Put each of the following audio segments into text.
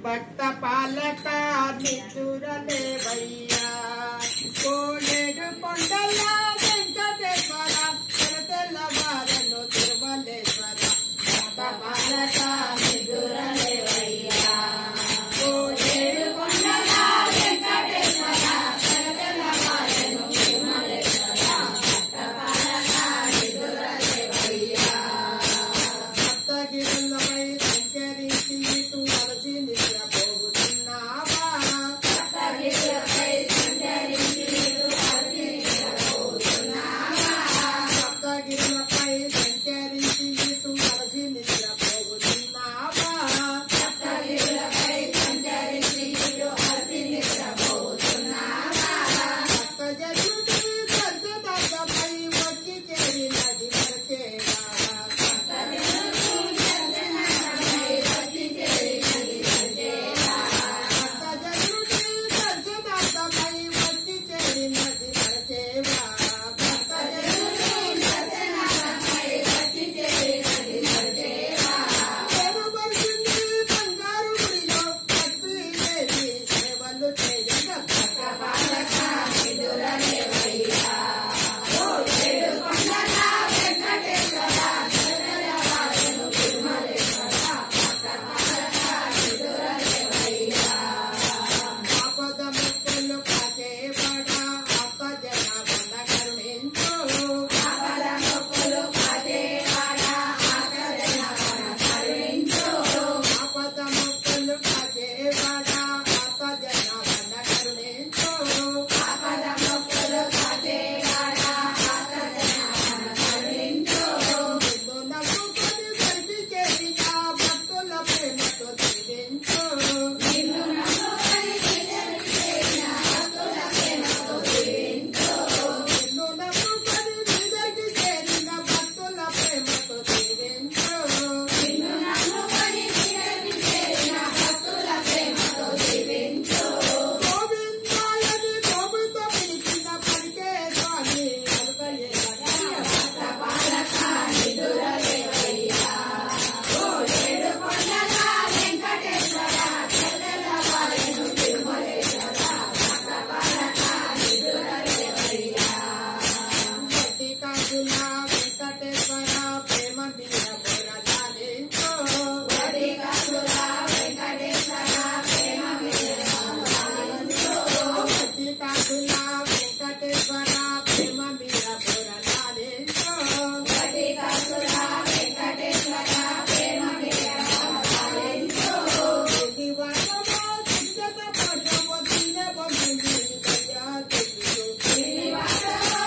భక్త పాలక నిదురలేవయ్యా కోనేడు కొండల వెంకటేశ్వర తెల్లవారను తిరుమలేశ్వర భక్త పాలక నిదురలేవయ్యా కోనేడు కొండల వెంకటేశ్వర తెల్లవారను తిరుమలేశ్వర భక్త పాలక నిదురలేవయ్యా సప్తగిరులపై సంచరించి ఇటు అలసి నిద్రపోతున్నావా సప్తగిరులపై సంచరించి ఇటు అలసి నిద్రపోతున్నావా సప్తగిరులపై సంచరించి ఇటు అలసి నిద్రపోతున్నావా సప్తగిరులపై సంచరించి ఇటు అలసి నిద్రపోతున్నావా సప్తజనుడు దర్శనపై వచ్చి చేరినది మరచేవా ఆపదముక్కులు కాచేపడా అప్పజన బండ కరుణించు ఆపదముక్కులు కాచేపడా అప్పజన బండ కరుణించు ఆపదముక్కులు కాచేపడా అప్పజన బండ కరుణించు ఆపదముక్కులు కాచేపడా అప్పజన బండ కరుణించు నిన్ను నమ్ముకొని కలిపి చేసిన భక్తుల ప్రేమతో దీవించు నిన్ను నమ్ముకొని నిన్ను నమ్ముకొని నిదకి చేరిన భక్తుల ప్రేమతో దీవించు నిన్ను నమ్ముకొని నిదకి చేరిన భక్తుల ప్రేమతో దీవించు గోవిందాయని గోపుతో పిలిచిన పలికే స్వామి అలుకయ్యే బాలక నిదురలేవయ్యా ఓ ఏడు కొండల వెంకటేశ్వర తెల్లవారెను తిరుమలేశ్వర భక్తి కాకుల వెంకటేశ్వర ప్రేమ మీద బుర్రలాలించు. భక్తి కాకుల వెంకటేశ్వర ప్రేమ మీద బుర్రలాలించు. భక్తి కాకుల వెంకటేశ్వర ప్రేమ మీద బుర్రలాలించు. భక్తి కాకుల వెంకటేశ్వర ప్రేమ మీద బుర్రలాలించు. ఇది వర్షమో చిన్నద పశువు తినవ ముందు దయా తెలుసు. ఇది వర్షమో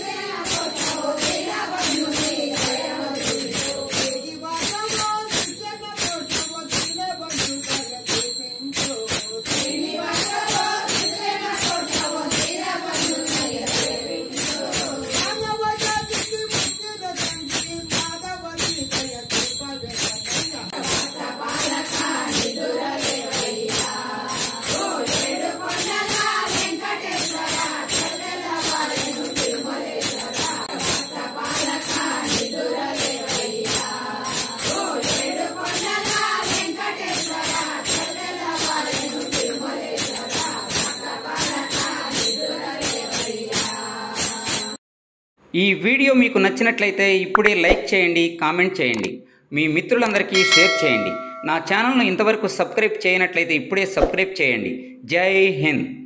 ఈ వీడియో మీకు నచ్చినట్లయితే ఇప్పుడే లైక్ చేయండి కామెంట్ చేయండి మీ మిత్రులందరికీ షేర్ చేయండి నా ఛానల్ను ఇంతవరకు సబ్స్క్రైబ్ చేయనట్లయితే ఇప్పుడే సబ్స్క్రైబ్ చేయండి జై హింద్